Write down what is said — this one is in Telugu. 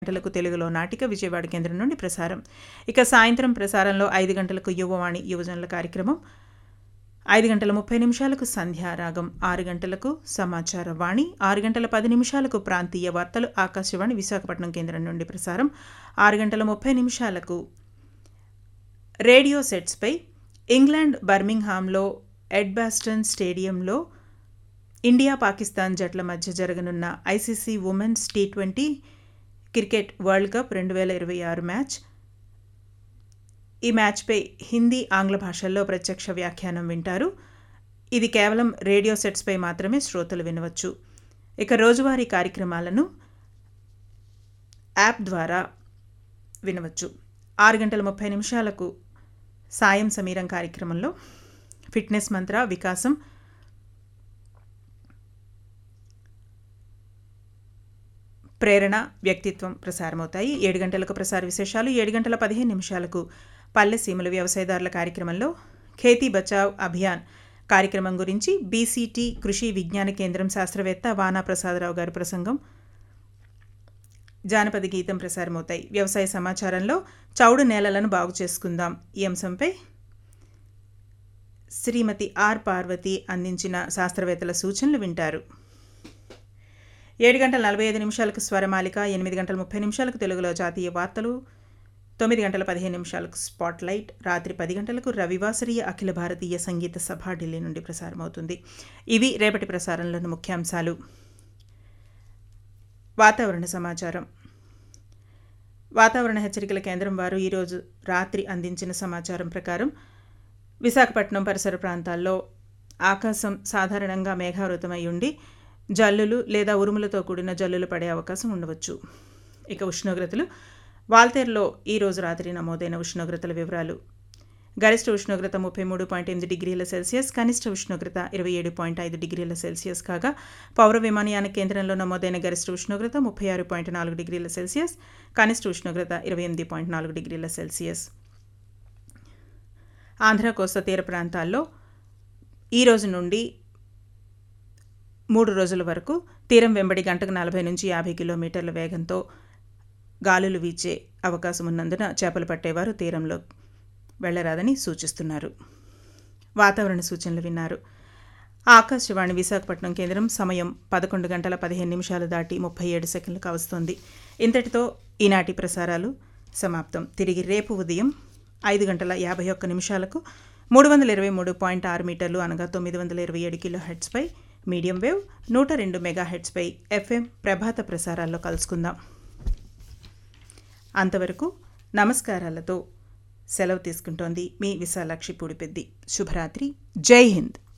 గంటలకు తెలుగులో నాటిక విజయవాడ కేంద్రం నుండి ప్రసారం ఇక సాయంత్రం ప్రసారంలో ఐదు గంటలకు యువవాణి యువజనుల కార్యక్రమం ఐదు గంటల ముప్పై నిమిషాలకు సంధ్యారాగం ఆరు గంటలకు సమాచార వాణి ఆరు గంటల పది నిమిషాలకు ప్రాంతీయ వార్తలు ఆకాశవాణి విశాఖపట్నం కేంద్రం నుండి ప్రసారం ఆరు గంటల ముప్పై నిమిషాలకు రేడియో సెట్స్పై ఇంగ్లాండ్ బర్మింగ్హామ్లో ఎడ్బాస్టన్ స్టేడియంలో ఇండియా పాకిస్తాన్ జట్ల మధ్య జరగనున్న ICC women's T twenty cricket world cup రెండు వేల ఇరవై ఆరు మ్యాచ్ ఈ మ్యాచ్పై హిందీ ఆంగ్ల భాషల్లో ప్రత్యక్ష వ్యాఖ్యానం వింటారు ఇది కేవలం రేడియో సెట్స్పై మాత్రమే శ్రోతలు వినవచ్చు ఇక రోజువారీ కార్యక్రమాలను యాప్ ద్వారా వినవచ్చు ఆరు గంటల ముప్పై నిమిషాలకు సాయం సమీరం కార్యక్రమంలో ఫిట్నెస్ మంత్ర వికాసం ప్రేరణ వ్యక్తిత్వం ప్రసారమవుతాయి ఏడు గంటలకు ప్రసార విశేషాలు ఏడు గంటల పదిహేను నిమిషాలకు పల్లె సీమల వ్యవసాయదారుల కార్యక్రమంలో ఖేతీ బచావ్ అభియాన్ కార్యక్రమం గురించి బీసీటీ కృషి విజ్ఞాన కేంద్రం శాస్త్రవేత్త వానా ప్రసాదరావు గారి ప్రసంగం జానపద గీతం ప్రసారమవుతాయి వ్యవసాయ సమాచారంలో చౌడు నేలలను బాగు చేసుకుందాం ఈ అంశంపై శ్రీమతి ఆర్ పార్వతి అందించిన శాస్త్రవేత్తల సూచనలు వింటారు ఏడు గంటల నలభై ఐదు నిమిషాలకు స్వరమాలిక ఎనిమిది గంటల ముప్పై నిమిషాలకు తెలుగులో జాతీయ వార్తలు తొమ్మిది గంటల పదిహేను నిమిషాలకు స్పాట్ లైట్ రాత్రి పది గంటలకు రవివాసరీయ అఖిల భారతీయ సంగీత సభ ఢిల్లీ నుండి ప్రసారమవుతుంది ఇవి రేపటి ప్రసారంలోని ముఖ్యాంశాలు వాతావరణ సమాచారం వాతావరణ హెచ్చరికల కేంద్రం వారు ఈరోజు రాత్రి అందించిన సమాచారం ప్రకారం విశాఖపట్నం పరిసర ప్రాంతాల్లో ఆకాశం సాధారణంగా మేఘావృతమై ఉండి జల్లులు లేదా ఉరుములతో కూడిన జల్లులు పడే అవకాశం ఉండవచ్చు ఇక ఉష్ణోగ్రతలు వాల్తేరులో ఈరోజు రాత్రి నమోదైన ఉష్ణోగ్రతల వివరాలు గరిష్ట ఉష్ణోగ్రత ముప్పై మూడు పాయింట్ ఎనిమిది డిగ్రీల సెల్సియస్ కనిష్ట ఉష్ణోగ్రత ఇరవై ఏడు పాయింట్ ఐదు డిగ్రీల సెల్సియస్ కాగా పౌర విమానయాన కేంద్రంలో నమోదైన గరిష్ట ఉష్ణోగ్రత ముప్పై ఆరు పాయింట్ నాలుగు డిగ్రీల సెల్సియస్ కనిష్ట ఉష్ణోగ్రత ఇరవై ఎనిమిది పాయింట్ నాలుగు డిగ్రీల సెల్సియస్ ఆంధ్ర కోస్తా తీర ప్రాంతాల్లో ఈ రోజు నుండి మూడు రోజుల వరకు తీరం వెంబడి గంటకు నలభై నుంచి యాభై కిలోమీటర్ల వేగంతో గాలులు వీచే అవకాశం ఉన్నందున చేపలు పట్టేవారు తీరంలో వెళ్లరాదని సూచిస్తున్నారు వాతావరణ సూచనలు విన్నారు ఆకాశవాణి విశాఖపట్నం కేంద్రం సమయం పదకొండు గంటల పదిహేను నిమిషాలు దాటి ముప్పై ఏడు సెకండ్లు కావస్తోంది ఇంతటితో ఈనాటి ప్రసారాలు సమాప్తం తిరిగి రేపు ఉదయం ఐదు గంటల యాభై ఒక్క నిమిషాలకు మూడు వందల ఇరవై మూడు పాయింట్ ఆరు మీటర్లు అనగా తొమ్మిది వందల ఇరవై ఏడు కిలో హెడ్స్పై మీడియం వేవ్ నూట రెండు మెగా హెడ్స్పై ఎఫ్ఎం ప్రభాత ప్రసారాల్లో కలుసుకుందాం అంతవరకు నమస్కారాలతో సెలవు తీసుకుంటోంది మీ విశాలాక్షి పూడిపెద్ది శుభరాత్రి జై హింద్